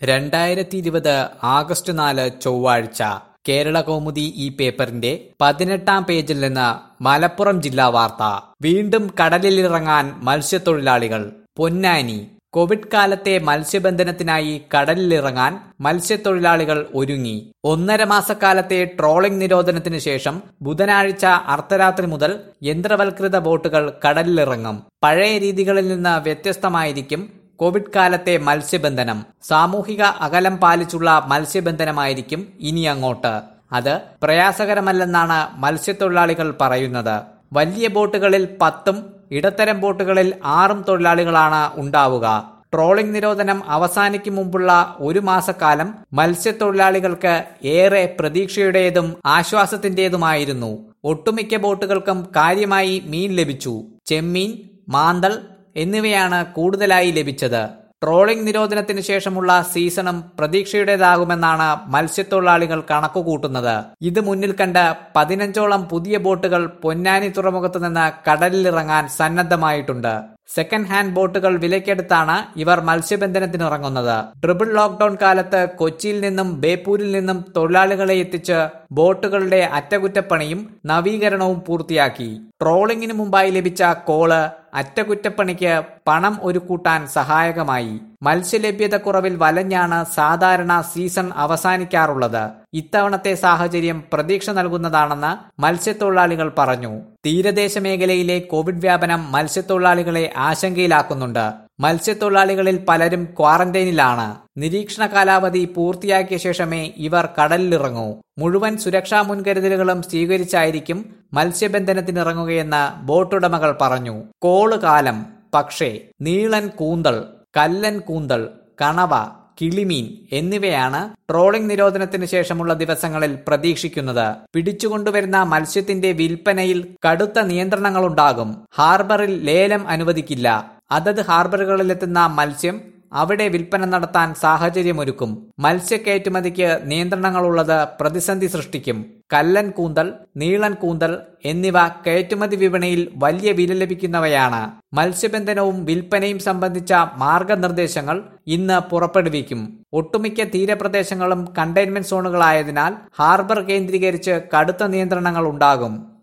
രണ്ടായിരത്തി ഇരുപത് ആഗസ്റ്റ് നാല് ചൊവ്വാഴ്ച കേരള കൗമുദി ഈ പേപ്പറിന്റെ പതിനെട്ടാം പേജിൽ നിന്ന് മലപ്പുറം ജില്ലാ വാർത്ത വീണ്ടും കടലിലിറങ്ങാൻ മത്സ്യത്തൊഴിലാളികൾ പൊന്നാനി കോവിഡ് കാലത്തെ മത്സ്യബന്ധനത്തിനായി കടലിലിറങ്ങാൻ മത്സ്യത്തൊഴിലാളികൾ ഒരുങ്ങി ഒന്നര മാസക്കാലത്തെ ട്രോളിംഗ് നിരോധനത്തിന് ശേഷം ബുധനാഴ്ച അർദ്ധരാത്രി മുതൽ യന്ത്രവൽകൃത ബോട്ടുകൾ കടലിലിറങ്ങും പഴയ രീതികളിൽ നിന്ന് വ്യത്യസ്തമായിരിക്കും കോവിഡ് കാലത്തെ മത്സ്യബന്ധനം സാമൂഹിക അകലം പാലിച്ചുള്ള മത്സ്യബന്ധനമായിരിക്കും ഇനി അങ്ങോട്ട് അത് പ്രയാസകരമല്ലെന്നാണ് മത്സ്യത്തൊഴിലാളികൾ പറയുന്നത് വലിയ ബോട്ടുകളിൽ പത്തും ഇടത്തരം ബോട്ടുകളിൽ ആറും തൊഴിലാളികളാണ് ഉണ്ടാവുക ട്രോളിംഗ് നിരോധനം അവസാനിക്കും മുമ്പുള്ള ഒരു മാസക്കാലം മത്സ്യത്തൊഴിലാളികൾക്ക് ഏറെ പ്രതീക്ഷയുടേതും ആശ്വാസത്തിന്റേതുമായിരുന്നു ഒട്ടുമിക്ക ബോട്ടുകൾക്കും കാര്യമായി മീൻ ലഭിച്ചു ചെമ്മീൻ മാന്തൾ എന്നിവയാണ് കൂടുതലായി ലഭിച്ചത് ട്രോളിംഗ് നിരോധനത്തിന് ശേഷമുള്ള സീസണും പ്രതീക്ഷയുടേതാകുമെന്നാണ് മത്സ്യത്തൊഴിലാളികൾ കണക്കുകൂട്ടുന്നത് ഇത് മുന്നിൽ കണ്ട് പതിനഞ്ചോളം പുതിയ ബോട്ടുകൾ പൊന്നാനി തുറമുഖത്ത് നിന്ന് കടലിലിറങ്ങാൻ സന്നദ്ധമായിട്ടുണ്ട് സെക്കൻഡ് ഹാൻഡ് ബോട്ടുകൾ വിലക്കെടുത്താണ് ഇവർ മത്സ്യബന്ധനത്തിനിറങ്ങുന്നത് ട്രിപ്പിൾ ലോക്ഡൌൺ കാലത്ത് കൊച്ചിയിൽ നിന്നും ബേപ്പൂരിൽ നിന്നും തൊഴിലാളികളെ എത്തിച്ച് ബോട്ടുകളുടെ അറ്റകുറ്റപ്പണിയും നവീകരണവും പൂർത്തിയാക്കി ട്രോളിംഗിന് മുമ്പായി ലഭിച്ച കോള് അറ്റകുറ്റപ്പണിക്ക് പണം ഒരുക്കൂട്ടാൻ സഹായകമായി മത്സ്യലഭ്യത കുറവിൽ വലഞ്ഞാണ് സാധാരണ സീസൺ അവസാനിക്കാറുള്ളത് ഇത്തവണത്തെ സാഹചര്യം പ്രതീക്ഷ നൽകുന്നതാണെന്ന് മത്സ്യത്തൊഴിലാളികൾ പറഞ്ഞു തീരദേശ മേഖലയിലെ കോവിഡ് വ്യാപനം മത്സ്യത്തൊഴിലാളികളെ ആശങ്കയിലാക്കുന്നുണ്ട് മത്സ്യത്തൊഴിലാളികളിൽ പലരും ക്വാറന്റൈനിലാണ് നിരീക്ഷണ കാലാവധി പൂർത്തിയാക്കിയ ശേഷമേ ഇവർ കടലിലിറങ്ങൂ മുഴുവൻ സുരക്ഷാ മുൻകരുതലുകളും സ്വീകരിച്ചായിരിക്കും മത്സ്യബന്ധനത്തിനിറങ്ങുകയെന്ന് ബോട്ടുടമകൾ പറഞ്ഞു കോള് കാലം പക്ഷേ നീളൻ കൂന്തൾ കല്ലൻ കൂന്തൾ കണവ കിളിമീൻ എന്നിവയാണ് ട്രോളിംഗ് നിരോധനത്തിന് ശേഷമുള്ള ദിവസങ്ങളിൽ പ്രതീക്ഷിക്കുന്നത് പിടിച്ചുകൊണ്ടുവരുന്ന മത്സ്യത്തിന്റെ വിൽപ്പനയിൽ കടുത്ത നിയന്ത്രണങ്ങളുണ്ടാകും ഹാർബറിൽ ലേലം അനുവദിക്കില്ല അതത് ഹാർബറുകളിലെത്തുന്ന മത്സ്യം അവിടെ വിൽപ്പന നടത്താൻ സാഹചര്യമൊരുക്കും മത്സ്യ കയറ്റുമതിക്ക് നിയന്ത്രണങ്ങളുള്ളത് പ്രതിസന്ധി സൃഷ്ടിക്കും കല്ലൻ കൂന്തൽ നീളൻ കൂന്തൽ എന്നിവ കയറ്റുമതി വിപണിയിൽ വലിയ വില ലഭിക്കുന്നവയാണ് മത്സ്യബന്ധനവും വിൽപ്പനയും സംബന്ധിച്ച മാർഗനിർദ്ദേശങ്ങൾ ഇന്ന് പുറപ്പെടുവിക്കും ഒട്ടുമിക്ക തീരപ്രദേശങ്ങളും കണ്ടെയ്ൻമെന്റ് സോണുകളായതിനാൽ ഹാർബർ കേന്ദ്രീകരിച്ച് കടുത്ത നിയന്ത്രണങ്ങൾ ഉണ്ടാകും